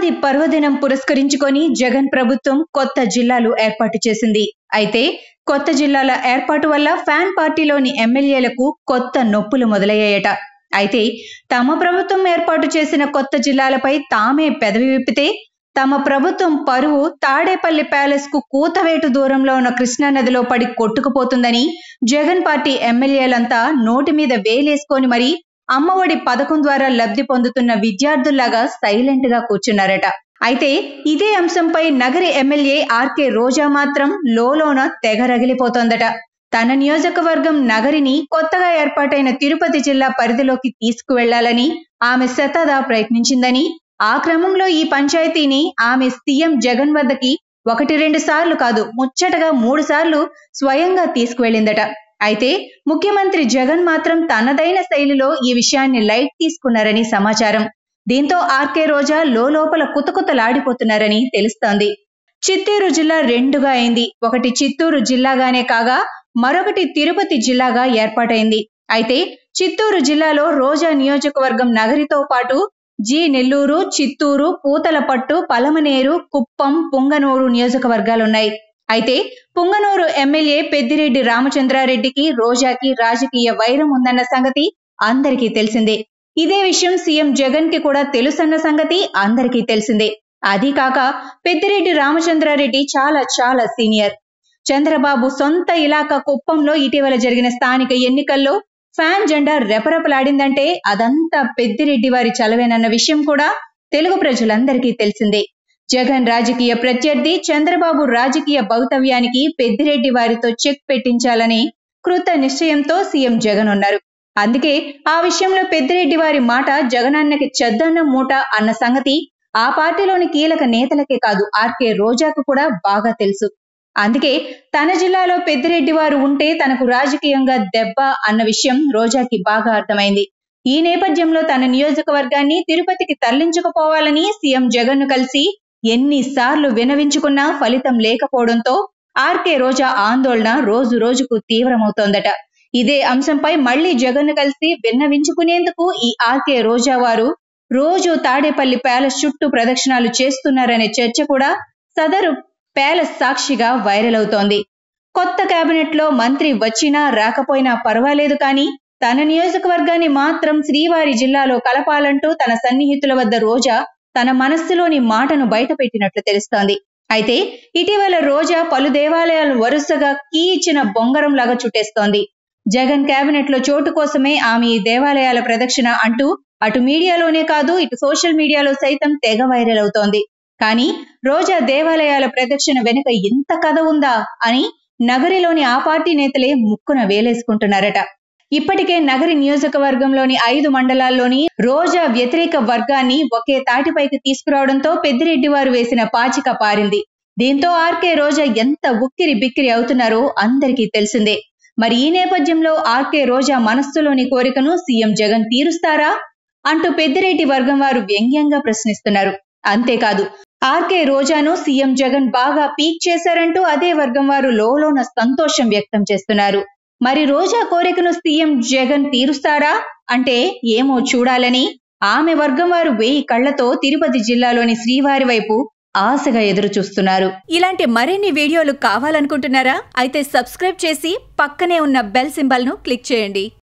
ఉగాది పర్వదినం పురస్కరించుకొని జగన్ ప్రభుత్వం కొత్త జిల్లాలు ఏర్పాటు చేసింది అయితే కొత్త జిల్లాల ఏర్పాటు వల్ల ఫ్యాన్ పార్టీలోని ఎమ్మెల్యేలకు కొత్త నొప్పులు మొదలయ్యాయట అయితే తమ ప్రభుత్వం ఏర్పాటు చేసిన కొత్త జిల్లాలపై తామే పెదవి విప్పితే తమ ప్రభుత్వం పరువు తాడేపల్లి ప్యాలెస్ కు కూతవేటు దూరంలో ఉన్న కృష్ణానదిలో పడి కొట్టుకుపోతుందని జగన్ పార్టీ ఎమ్మెల్యేలంతా నోటి మీద వేలేసుకొని మరి అమ్మఒడి పథకం ద్వారా లబ్ధి పొందుతున్న విద్యార్థుల్లాగా సైలెంట్ గా కూర్చున్నారట అయితే ఇదే అంశంపై నగరి ఎమ్మెల్యే ఆర్కే రోజా మాత్రం లోలోన తెగ రగిలిపోతోందట తన నియోజకవర్గం నగరిని కొత్తగా ఏర్పాటైన తిరుపతి జిల్లా పరిధిలోకి తీసుకువెళ్లాలని ఆమె శతదా ప్రయత్నించిందని ఆ క్రమంలో ఈ పంచాయతీని ఆమె సీఎం జగన్ వద్దకి ఒకటి రెండు సార్లు కాదు ముచ్చటగా మూడు సార్లు స్వయంగా తీసుకువెళ్ళిందట అయితే ముఖ్యమంత్రి జగన్ మాత్రం తనదైన శైలిలో ఈ విషయాన్ని లైట్ తీసుకున్నారని సమాచారం దీంతో ఆర్కే రోజా లోపల కుతకుతలాడిపోతున్నారని తెలుస్తోంది చిత్తూరు జిల్లా రెండుగా అయింది ఒకటి చిత్తూరు జిల్లాగానే కాగా మరొకటి తిరుపతి జిల్లాగా ఏర్పాటైంది అయితే చిత్తూరు జిల్లాలో రోజా నియోజకవర్గం నగరితో పాటు జి నెల్లూరు చిత్తూరు పూతలపట్టు పలమనేరు కుప్పం పుంగనూరు నియోజకవర్గాలున్నాయి అయితే పుంగనూరు ఎమ్మెల్యే పెద్దిరెడ్డి రామచంద్రారెడ్డికి రోజాకి రాజకీయ వైరం ఉందన్న సంగతి అందరికీ తెలిసిందే ఇదే విషయం సీఎం జగన్ కి కూడా తెలుసన్న సంగతి అందరికీ తెలిసిందే అది కాక పెద్దిరెడ్డి రామచంద్రారెడ్డి చాలా చాలా సీనియర్ చంద్రబాబు సొంత ఇలాకా కుప్పంలో ఇటీవల జరిగిన స్థానిక ఎన్నికల్లో ఫ్యాన్ జెండా రెపరెపలాడిందంటే అదంతా పెద్దిరెడ్డి వారి చలవేనన్న విషయం కూడా తెలుగు ప్రజలందరికీ తెలిసిందే జగన్ రాజకీయ ప్రత్యర్థి చంద్రబాబు రాజకీయ భవితవ్యానికి పెద్దిరెడ్డి వారితో చెక్ పెట్టించాలని కృత నిశ్చయంతో సీఎం జగన్ ఉన్నారు అందుకే ఆ విషయంలో పెద్దిరెడ్డి వారి మాట జగనన్నకి చెద్దన్న మూట అన్న సంగతి ఆ పార్టీలోని కీలక నేతలకే కాదు ఆర్కే రోజాకు కూడా బాగా తెలుసు అందుకే తన జిల్లాలో పెద్దిరెడ్డి వారు ఉంటే తనకు రాజకీయంగా దెబ్బ అన్న విషయం రోజాకి బాగా అర్థమైంది ఈ నేపథ్యంలో తన నియోజకవర్గాన్ని తిరుపతికి తరలించకపోవాలని సీఎం జగన్ ను కలిసి ఎన్నిసార్లు వినవించుకున్నా ఫలితం లేకపోవడంతో ఆర్కే రోజా ఆందోళన రోజు రోజుకు తీవ్రమవుతోందట ఇదే అంశంపై మళ్లీ జగన్ ను కలిసి విన్నవించుకునేందుకు ఈ ఆర్కే రోజా వారు రోజు తాడేపల్లి ప్యాలెస్ చుట్టూ ప్రదక్షిణాలు చేస్తున్నారనే చర్చ కూడా సదరు ప్యాలెస్ సాక్షిగా వైరల్ అవుతోంది కొత్త కేబినెట్ లో మంత్రి వచ్చినా రాకపోయినా పర్వాలేదు కానీ తన నియోజకవర్గాన్ని మాత్రం శ్రీవారి జిల్లాలో కలపాలంటూ తన సన్నిహితుల వద్ద రోజా తన మనస్సులోని మాటను బయటపెట్టినట్లు తెలుస్తోంది అయితే ఇటీవల రోజా పలు దేవాలయాలు వరుసగా కీ ఇచ్చిన బొంగరం లాగా చుట్టేస్తోంది జగన్ కేబినెట్ లో చోటు కోసమే ఆమె ఈ దేవాలయాల ప్రదక్షిణ అంటూ అటు మీడియాలోనే కాదు ఇటు సోషల్ మీడియాలో సైతం తెగ వైరల్ అవుతోంది కానీ రోజా దేవాలయాల ప్రదక్షిణ వెనుక ఇంత కథ ఉందా అని నగరిలోని ఆ పార్టీ నేతలే ముక్కున వేలేసుకుంటున్నారట ఇప్పటికే నగరి నియోజకవర్గంలోని ఐదు మండలాల్లోని రోజా వ్యతిరేక వర్గాన్ని ఒకే తాటిపైకి తీసుకురావడంతో పెద్దిరెడ్డి వారు వేసిన పాచిక పారింది దీంతో ఆర్కే రోజా ఎంత ఉక్కిరి బిక్కిరి అవుతున్నారో అందరికీ తెలిసిందే మరి ఈ నేపథ్యంలో ఆర్కే రోజా మనస్సులోని కోరికను సీఎం జగన్ తీరుస్తారా అంటూ పెద్దిరెడ్డి వర్గం వారు వ్యంగ్యంగా ప్రశ్నిస్తున్నారు అంతేకాదు ఆర్కే రోజాను సీఎం జగన్ బాగా పీక్ చేశారంటూ అదే వర్గం వారు లోలోన సంతోషం వ్యక్తం చేస్తున్నారు మరి రోజా కోరికను సీఎం జగన్ తీరుస్తారా అంటే ఏమో చూడాలని ఆమె వర్గం వారు వెయ్యి కళ్లతో తిరుపతి జిల్లాలోని శ్రీవారి వైపు ఆశగా ఎదురు చూస్తున్నారు ఇలాంటి మరిన్ని వీడియోలు కావాలనుకుంటున్నారా అయితే సబ్స్క్రైబ్ చేసి పక్కనే ఉన్న బెల్ సింబల్ను క్లిక్ చేయండి